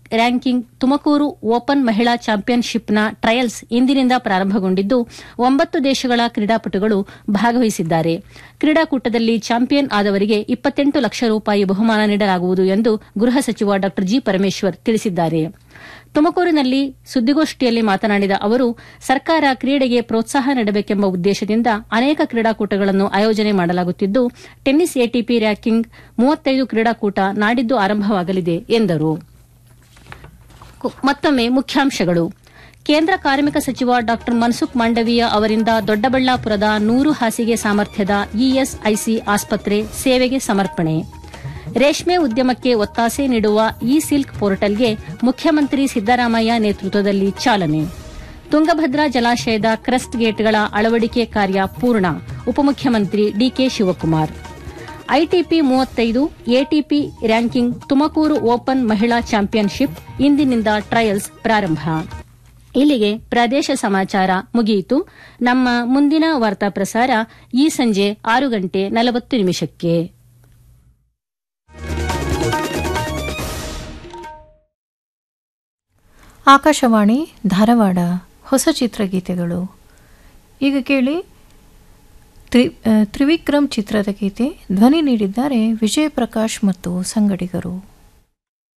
ranking Tumakuru open ಮಹಿಳಾ ಚಾಂಪಿಯನ್ಶಿಪ್ನ trials ಇಂದಿನಿಂದ ಪ್ರಾರಂಭಗೊಂಡಿದ್ದು ಒಂಬತ್ತು ದೇಶಗಳ ಕ್ರೀಡಾಪಟುಗಳು ಭಾಗವಹಿಸಿದ್ದಾರೆ ಕ್ರೀಡಾಕೂಟದಲ್ಲಿ ಚಾಂಪಿಯನ್ ಆದವರಿಗೆ ಇಪ್ಪತ್ತೆಂಟು ಲಕ್ಷ ರೂಪಾಯಿ ಬಹುಮಾನ ನೀಡಲಾಗುವುದು ಎಂದು ಗೃಹ ಸಚಿವ ಡಾ ಜಿ ಪರಮೇಶ್ವರ್ ತಿಳಿಸಿದ್ದಾರೆ ತುಮಕೂರಿನಲ್ಲಿ ಸುದ್ದಿಗೋಷ್ಠಿಯಲ್ಲಿ ಮಾತನಾಡಿದ ಅವರು ಸರ್ಕಾರ ಕ್ರೀಡೆಗೆ ಪ್ರೋತ್ಸಾಹ ನೀಡಬೇಕೆಂಬ ಉದ್ದೇಶದಿಂದ ಅನೇಕ ಕ್ರೀಡಾಕೂಟಗಳನ್ನು ಆಯೋಜನೆ ಮಾಡಲಾಗುತ್ತಿದ್ದು ಟೆನ್ನಿಸ್ ಎಟಿಪಿ ರ್ಯಾಂಕಿಂಗ್ ಮೂವತ್ತೈದು ಕ್ರೀಡಾಕೂಟ ನಾಡಿದ್ದು ಆರಂಭವಾಗಲಿದೆ ಎಂದರು ಮತ್ತೊಮ್ಮೆ ಮುಖ್ಯಾಂಶಗಳು ಕೇಂದ್ರ ಕಾರ್ಮಿಕ ಸಚಿವ ಡಾ ಮನ್ಸುಖ್ ಮಾಂಡವೀಯ ಅವರಿಂದ ದೊಡ್ಡಬಳ್ಳಾಪುರದ ನೂರು ಹಾಸಿಗೆ ಸಾಮರ್ಥ್ಯದ ಇಎಸ್ಐಸಿ ಆಸ್ಪತ್ರೆ ಸೇವೆಗೆ ಸಮರ್ಪಣೆ ರೇಷ್ಮೆ ಉದ್ಯಮಕ್ಕೆ ಒತ್ತಾಸೆ ನೀಡುವ ಇ ಸಿಲ್ಕ್ ಪೋರ್ಟಲ್ಗೆ ಮುಖ್ಯಮಂತ್ರಿ ಸಿದ್ದರಾಮಯ್ಯ ನೇತೃತ್ವದಲ್ಲಿ ಚಾಲನೆ ತುಂಗಭದ್ರಾ ಜಲಾಶಯದ ಕ್ರಸ್ಟ್ ಗೇಟ್ಗಳ ಅಳವಡಿಕೆ ಕಾರ್ಯ ಪೂರ್ಣ ಉಪಮುಖ್ಯಮಂತ್ರಿ ಡಿಕೆ ಶಿವಕುಮಾರ್ ಐಟಿಪಿ ಮೂವತ್ತೈದು ಎಟಿಪಿ ರ್ಯಾಂಕಿಂಗ್ ತುಮಕೂರು ಓಪನ್ ಮಹಿಳಾ ಚಾಂಪಿಯನ್ಶಿಪ್ ಇಂದಿನಿಂದ ಟ್ರಯಲ್ಸ್ ಪ್ರಾರಂಭ ಇಲ್ಲಿಗೆ ಪ್ರದೇಶ ಸಮಾಚಾರ ಮುಗಿಯಿತು ನಮ್ಮ ಮುಂದಿನ ವಾರ್ತಾ ಪ್ರಸಾರ ಈ ಸಂಜೆ ಆರು ಗಂಟೆ ನಲವತ್ತು ನಿಮಿಷಕ್ಕೆ ಆಕಾಶವಾಣಿ ಧಾರವಾಡ ಹೊಸ ಚಿತ್ರಗೀತೆಗಳು ಈಗ ಕೇಳಿ ತ್ರಿ ತ್ರಿವಿಕ್ರಮ್ ಚಿತ್ರದ ಗೀತೆ ಧ್ವನಿ ನೀಡಿದ್ದಾರೆ ವಿಜಯ್ ಪ್ರಕಾಶ್ ಮತ್ತು ಸಂಗಡಿಗರು